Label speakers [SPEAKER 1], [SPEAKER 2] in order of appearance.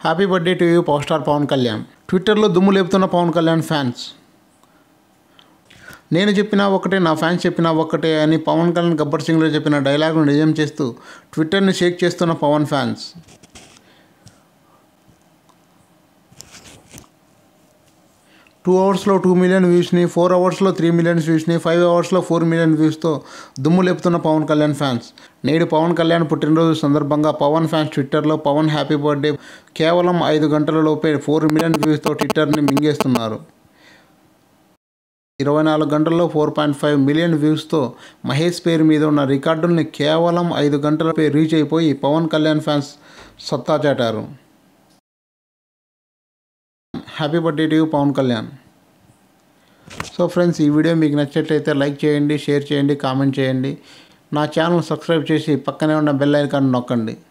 [SPEAKER 1] happy birthday to you power star Pawan Kalyan ట్విట్టర్లో దుమ్ము లేపుతున్న పవన్ కళ్యాణ్ ఫ్యాన్స్ నేను చెప్పినా ఒకటే నా ఫ్యాన్స్ చెప్పినా ఒకటే అని పవన్ కళ్యాణ్ గబ్బర్ సింగ్లో చెప్పిన డైలాగ్ను నిజం చేస్తూ ట్విట్టర్ని షేక్ చేస్తున్న పవన్ ఫ్యాన్స్ టూ అవర్స్లో టూ మిలియన్ వ్యూస్ని ఫోర్ అవర్స్లో త్రీ మిలియన్స్ వ్యూస్ని ఫైవ్ అవర్స్లో ఫోర్ మిలియన్ వ్యూస్తో దుమ్ము లేపుతున్న పవన్ కళ్యాణ్ ఫ్యాన్స్ నేడు పవన్ కళ్యాణ్ పుట్టినరోజు సందర్భంగా పవన్ ఫ్యాన్స్ ట్విట్టర్లో పవన్ హ్యాపీ బర్త్డే కేవలం ఐదు గంటలలోపే ఫోర్ మిలియన్ వ్యూస్తో ట్విట్టర్ని మింగేస్తున్నారు ఇరవై నాలుగు గంటల్లో ఫోర్ పాయింట్ ఫైవ్ మిలియన్ వ్యూస్తో మహేష్ పేరు మీద ఉన్న రికార్డుల్ని కేవలం ఐదు గంటలపై రీచ్ అయిపోయి పవన్ కళ్యాణ్ ఫ్యాన్స్ సత్తా చాటారు happy birthday to Pawan Kalyan so friends ఈ వీడియో మీకు నచ్చినట్లయితే లైక్ చేయండి షేర్ చేయండి కామెంట్ చేయండి నా ఛానల్ సబ్స్క్రైబ్ చేసి పక్కనే ఉన్న బెల్ ఐకాన్ నొక్కండి